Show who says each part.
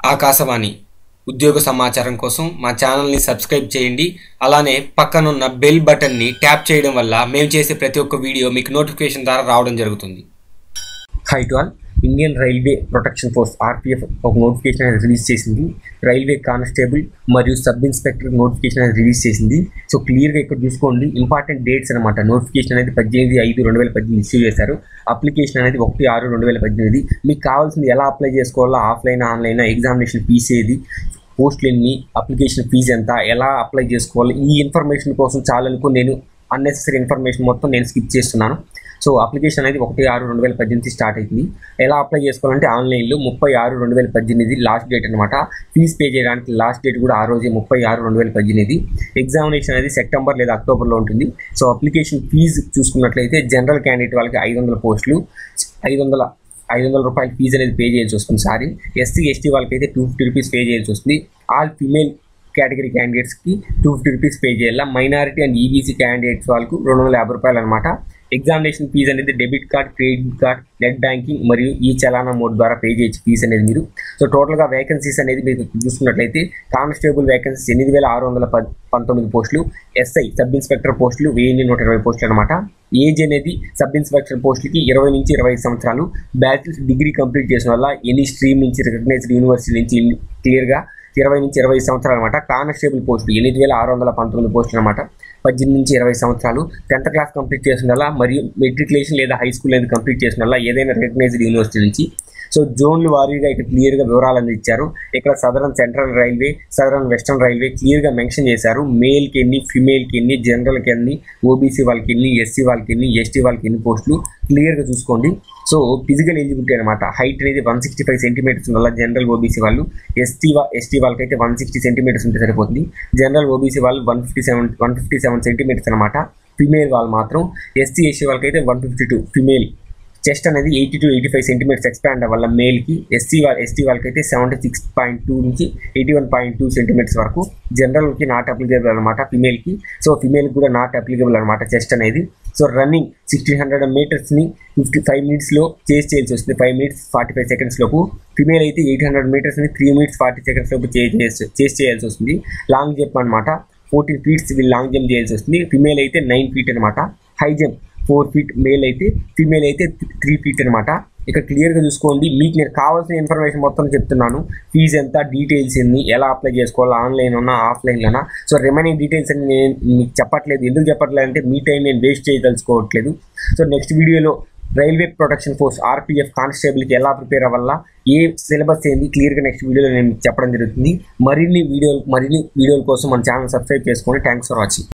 Speaker 1: ఆకాశవాణి ఉద్యోగ సమాచారం కోసం మా ఛానల్ని సబ్స్క్రైబ్ చేయండి అలానే పక్కనున్న బెల్ బటన్ని ట్యాప్ చేయడం వల్ల మేము చేసే ప్రతి ఒక్క వీడియో మీకు నోటిఫికేషన్ ద్వారా రావడం జరుగుతుంది hi to all Indian railway protection force RPF ఒక నోటిఫికేషన్ అనేది రిలీజ్ చేసింది రైల్వే కానిస్టేబుల్ మరియు సబ్ ఇన్స్పెక్టర్ నోటిఫికేషన్ అనేది రిలీజ్ చేసింది సో క్లియర్గా ఇక్కడ చూసుకోండి ఇంపార్టెంట్ డేట్స్ అనమాట నోటిఫికేషన్ అనేది పద్దెనిమిది ఐదు రెండు వేల పద్దెనిమిది ఇష్యూ చేశారు అప్లికేషన్ అనేది ఒకటి ఆరు రెండు వేల పద్దెనిమిది మీకు కావాల్సింది ఎలా అప్లై చేసుకోవాలో ఆఫ్లైన్ ఆన్లైన్ ఎగ్జామినేషన్ ఫీస్ ఏది పోస్టులు ఎన్ని అప్లికేషన్ ఫీజు ఎంత ఎలా అప్లై చేసుకోవాలి ఈ ఇన్ఫర్మేషన్ కోసం చాలనుకో నేను అన్నెసరీ ఇన్ఫర్మేషన్ మొత్తం నేను స్కిప్ చేస్తున్నాను సో అప్లికేషన్ అనేది ఒకటి ఆరు రెండు వేల పద్దెనిమిది స్టార్ట్ అయింది ఎలా అప్లై చేసుకోవాలంటే ఆన్లైన్లో ముప్పై ఆరు రెండు వేల పద్దెనిమిది లాస్ట్ డేట్ అనమాట ఫీజ్ పే చేయడానికి లాస్ట్ డేట్ కూడా ఆ రోజే ముప్పై ఆరు రెండు వేల పద్దెనిమిది ఎగ్జామినేషన్ అనేది సెప్టెంబర్ లేదా అక్టోబర్లో ఉంటుంది సో అప్లికేషన్ ఫీజు చూసుకున్నట్లయితే జనరల్ క్యాండిడేట్ వాళ్ళకి ఐదు వందల పోస్టులు ఐదు వందల ఐదు వందల రూపాయల ఫీజు అనేది పే చేయాల్సి వస్తుంది సారీ ఎస్సీ ఎస్టీ వాళ్ళకైతే టూ ఫిఫ్టీ రూపీస్ పే చేయాల్సి వస్తుంది ఆల్ ఫీమేల్ కేటగిరీ క్యాండిడేట్స్కి టూ ఫిఫ్టీ రూపీస్ పే చేయాలి మైనారిటీ అండ్ ఈబీసీ క్యాండిడేట్స్ వాళ్ళకు రెండు వందల యాభై రూపాయలు అనమాట ఎగ్జామినేషన్ ఫీజు అనేది debit card credit card net banking మరియు ఈ చలానా మోడ్ ద్వారా పే చేయొచ్చు ఫీజు అనేది మీరు సో టోటల్గా వేకెన్సీస్ అనేది మీరు చూసుకున్నట్లయితే కానిస్టేబుల్ వేకెన్సీస్ ఎనిమిది వేల ఆరు వందల పద్ పంతొమ్మిది పోస్టులు ఎస్ఐ సబ్ ఇన్స్పెక్టర్ పోస్టులు వెయ్యి నూట ఇరవై పోస్టులు అనమాట ఏజ్ అనేది సబ్ ఇన్స్పెక్టర్ పోస్టులకి ఇరవై నుంచి ఇరవై ఐదు సంవత్సరాలు బ్యాచిలర్స్ డిగ్రీ కంప్లీట్ చేసిన వల్ల ఎనీ స్ట్రీమ్ నుంచి రికగ్నైజ్డ్ యూనివర్సిటీ నుంచి క్లియర్గా ఇరవై నుంచి ఇరవై సంవత్సరాలు అనమాట కానిస్టేబుల్ పోస్టులు ఎనిమిది వేల ఆరు వందల పంతొమ్మిది పోస్టులు అనమాట పద్దెనిమిది నుంచి ఇరవై సంవత్సరాలు టెన్త్ క్లాస్ కంప్లీట్ చేసిన వల్ల మరియు మెట్రికులేషన్ లేదా హై స్కూల్ అనేది కంప్లీట్ చేసిన వల్ల ఏదైనా రికగ్నైజ్డ్ యూనివర్సిటీ నుంచి సో జోన్లు వారీగా ఇక్కడ క్లియర్గా వివరాలు అందించారు ఇక్కడ southern central railway southern western railway క్లియర్గా మెన్షన్ చేశారు మేల్కి ఎన్ని ఫిమేల్కి ఎన్ని జనరల్కి ఎన్ని ఓబీసీ వాళ్ళకి ఎన్ని ఎస్సీ వాళ్ళకి ఎన్ని ఎస్టీ వాళ్ళకి ఎన్ని పోస్టులు క్లియర్గా చూసుకోండి సో ఫిజికల్ ఎలిజిబిలిటీ అనమాట హైట్ అనేది వన్ సిక్స్టీ ఫైవ్ సెంటీమీటర్స్ వల్ల జనరల్ ఓబీసీ వాళ్ళు ఎస్టీ ఎస్టీ వాళ్ళకైతే వన్ సిక్స్టీ సెంటీమీటర్స్ ఉంటే సరిపోతుంది జనరల్ ఓబీసీ వాళ్ళు one fifty seven one fifty seven centimetres అనమాట ఫిమేల్ వాళ్ళు మాత్రం ఎస్టీ ఎస్సీ వాళ్ళకైతే one fifty two female chest అనేది eighty to eighty five centimetres expand వల్ల మేల్కి ఎస్సీ వాళ్ళ ఎస్టీ వాళ్ళకైతే సెవెంటీ సిక్స్ పాయింట్ టూ నుంచి eighty one point two centimetres వరకు జనరల్కి నాట్ అప్లికేబుల్ అనమాట ఫిమేల్కి సో ఫిమేల్కి కూడా నాట్ అప్లికేబుల్ అనమాట చెస్ట్ అనేది సో రన్నింగ్ సిక్స్టీన్ హండ్రెడ్ మీటర్స్ని ఫిఫ్టీ ఫైవ్ మినిట్స్లో చేసి చేయాల్సి వస్తుంది five minutes forty five seconds లోపు ఫిమేల్ అయితే ఎయిట్ హండ్రెడ్ మీటర్స్ని త్రీ మినిట్స్ ఫార్టీ సెకండ్స్ లోపు చేసి చేసి చేయాల్సి వస్తుంది లాంగ్ జంప్ అనమాట ఫోర్టీన్ ఫీట్స్ వీళ్ళు లాంగ్ జంప్ చేయాల్సి వస్తుంది ఫిమేల్ అయితే నైన్ ఫీట్ అనమాట high jump four feet male అయితే ఫీమేల్ అయితే త్రీ ఫీట్ అనమాట ఇక్కడ క్లియర్గా చూసుకోండి మీకు నేను కావాల్సిన ఇన్ఫర్మేషన్ మొత్తం చెప్తున్నాను ఫీజు ఎంత డీటెయిల్స్ ఎన్ని ఎలా అప్లై చేసుకోవాలి ఆన్లైన్ ఉన్నా ఆఫ్లైన్లోనా సో రిమైనింగ్ డీటెయిల్స్ అన్ని నేను మీకు చెప్పట్లేదు ఎందుకు చెప్పట్లేదు అంటే మీ టైం నేను వేస్ట్ చేయదలుచుకోవట్లేదు సో నెక్స్ట్ వీడియోలో రైల్వే ప్రొటెక్షన్ ఫోర్స్ ఆర్పీఎఫ్ కానిస్టేబుల్కి ఎలా ప్రిపేర్ అవ్వాలా ఏ సిలబస్ ఏంది క్లియర్గా నెక్స్ట్ వీడియోలో నేను మీకు చెప్పడం జరుగుతుంది మరిన్ని వీడియోలు మరిన్ని వీడియోల కోసం మన ఛానల్ సబ్స్క్రైబ్ చేసుకోండి థ్యాంక్స్ ఫర్ వాచింగ్